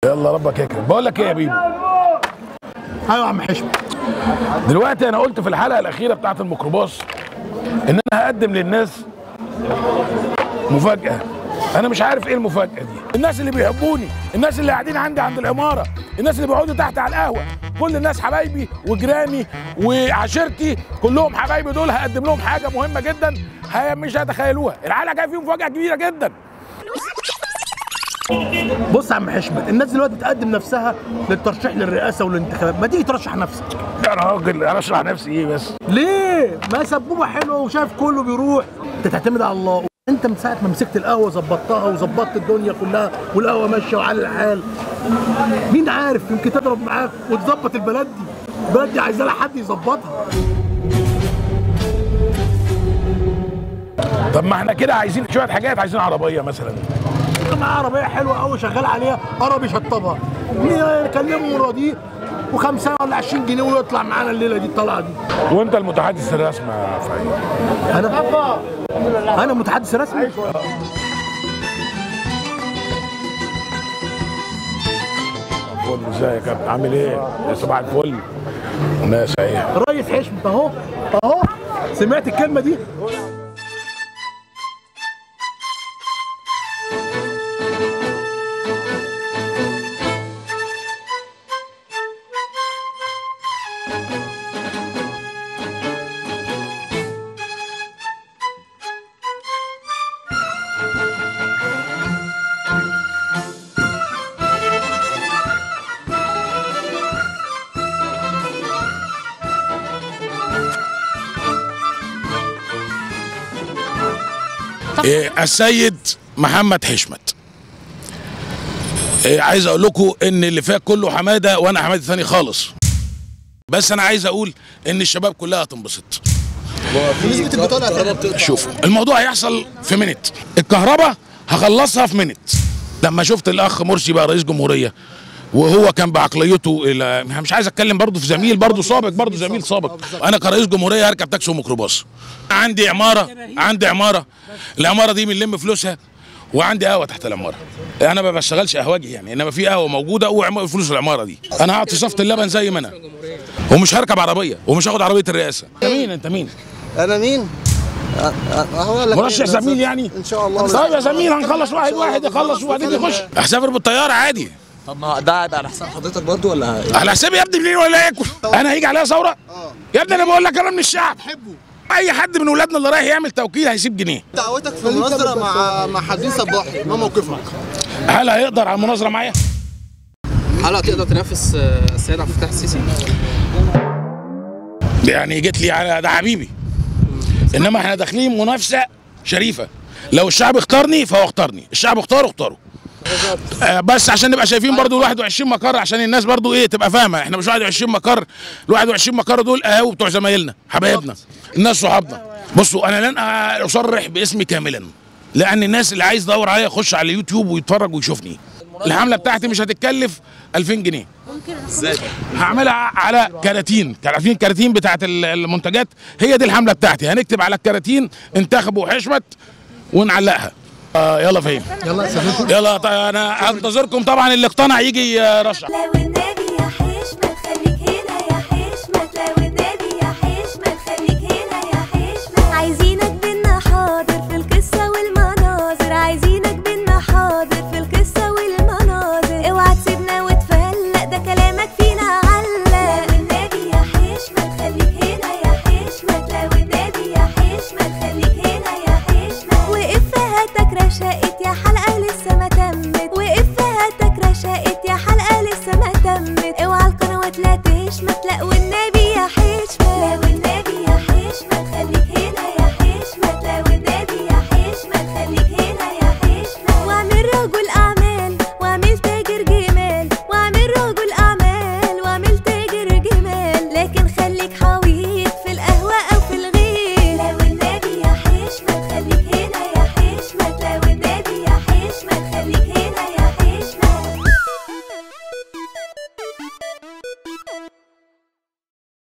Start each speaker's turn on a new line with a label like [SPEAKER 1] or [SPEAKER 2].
[SPEAKER 1] يلا ربك يكرم بقول لك ايه يا بيبو
[SPEAKER 2] ايوه يا عم حشمت
[SPEAKER 1] دلوقتي انا قلت في الحلقه الاخيره بتاعت الميكروباص ان انا هقدم للناس مفاجاه انا مش عارف ايه المفاجاه دي الناس اللي بيحبوني الناس اللي قاعدين عندي عند العماره الناس اللي بيقعدوا تحت على القهوه كل الناس حبايبي وجيراني وعشيرتي كلهم حبايبي دول هقدم لهم حاجه مهمه جدا هي مش هتخيلوها الحلقه جايه فيهم مفاجاه كبيره جدا
[SPEAKER 2] بص يا عم حشمت الناس دلوقتي تقدم نفسها للترشيح للرئاسه والانتخابات ما تيجي ترشح نفسك
[SPEAKER 1] يا راجل انا اشرح نفسي ايه بس
[SPEAKER 2] ليه ما سبوبه حلوه وشايف كله بيروح انت تعتمد على الله انت من ساعه ما مسكت القهوه ظبطتها وظبطت الدنيا كلها والقهوه ماشيه وعلى الحال مين عارف يمكن تضرب معاك وتظبط البلد دي البلد دي عايزه لها حد يظبطها
[SPEAKER 1] طب ما احنا كده عايزين شويه حاجات عايزين عربيه مثلا
[SPEAKER 2] معاه عربيه حلوه قوي شغال عليها قرب يشطبها يكلمه راضيه وخمسة ولا 20 جنيه ويطلع معانا الليله دي الطلعه دي
[SPEAKER 1] وانت المتحدث الرسمي يا فايد
[SPEAKER 2] انا انا متحدث رسمي
[SPEAKER 1] فل ازيك يا كابتن عامل ايه؟ يا صباح الفل الناس اهي
[SPEAKER 2] الريس حشمت اهو اهو سمعت الكلمه دي
[SPEAKER 1] إيه السيد محمد حشمت إيه عايز اقول لكم ان اللي فات كله حماده وانا حماده ثاني خالص بس انا عايز اقول ان الشباب كلها هتنبسط
[SPEAKER 3] نسبة البطالة بتقطع
[SPEAKER 1] شوف الموضوع هيحصل في منت الكهرباء هخلصها في منت لما شفت الاخ مرسي بقى رئيس جمهوريه وهو كان بعقليته الى مش عايز اتكلم برضه في زميل برضه سابق برضه زميل سابق انا كرئيس جمهوريه هركب تاكسي وميكروباص عندي عماره عندي عماره العماره دي بنلم فلوسها وعندي قهوه تحت العماره انا ما بشتغلش قهوجي يعني انما في قهوه موجوده وفلوس العماره دي انا هقعد في صفه اللبن زي ما انا ومش هركب عربيه ومش هاخد عربيه الرئاسه انت مين انت مين
[SPEAKER 3] انا مين؟ أ- أ- هقول لك
[SPEAKER 1] مرشح
[SPEAKER 3] إيه،
[SPEAKER 1] زميل يعني
[SPEAKER 3] ان شاء الله
[SPEAKER 1] طيب يا زميل هنخلص واحد واحد يخلص وبعدين يخش هسافر بالطياره عادي
[SPEAKER 3] طب ما ده هيبقى على حساب حضرتك برضو ولا
[SPEAKER 1] على حسابي يا ابني منين ولا ياكل انا هيجي عليها ثوره يا ابني انا بقول لك انا من الشعب
[SPEAKER 3] حبه
[SPEAKER 1] اي حد من ولادنا اللي رايح يعمل توكيل هيسيب جنيه
[SPEAKER 3] دعوتك في مناظرة مع مع حدين صباحي ما موقفك؟
[SPEAKER 1] هل هيقدر على المناظره معايا
[SPEAKER 4] هل هتقدر تنافس آه، السيد عبد الفتاح السيسي؟
[SPEAKER 1] يعني جيت لي على ده حبيبي انما احنا داخلين منافسه شريفه لو الشعب اختارني فهو اختارني الشعب اختاره اختاره آه، بس عشان نبقى شايفين برضو ال 21 مقر عشان الناس برضو ايه تبقى فاهمه احنا مش 21 مقر ال 21 مقر دول قهاوي بتوع زمايلنا حبايبنا الناس صحابنا بصوا انا لن اصرح باسمي كاملا لان الناس اللي عايز يدور عليا يخش على اليوتيوب ويتفرج ويشوفني الحمله بتاعتي مش هتتكلف 2000 جنيه هعملها على كراتين كراتين كراتين بتاعت ال- المنتجات هي دي الحمله بتاعتي هنكتب على الكراتين انتخبوا حشمت ونعلقها آه يلا فين
[SPEAKER 2] يلا سلام
[SPEAKER 1] يلا طيب انا انتظركم طبعا اللي اقتنع يجي يرشح
[SPEAKER 5] لو النبي يا حشمت خليك هنا يا حشمت لو النبي يا حشمت خليك هنا يا حشمت عايزينك بينا حاضر في القصة والمناظر عايزينك بينا حاضر في القصة والمناظر اوعى تسيبنا وتفلق ده كلامك فينا علق لو النبي يا حشمت خليك هنا يا حشمت لو النبي يا حشمت خليك هنا يا حشمت وإفهاتك رشقت يا حلقة لسه ما تمت وإفهاتك رشقت يا حلقة لسه ما تمت اوعى القنوات لا تشمت لا والنبي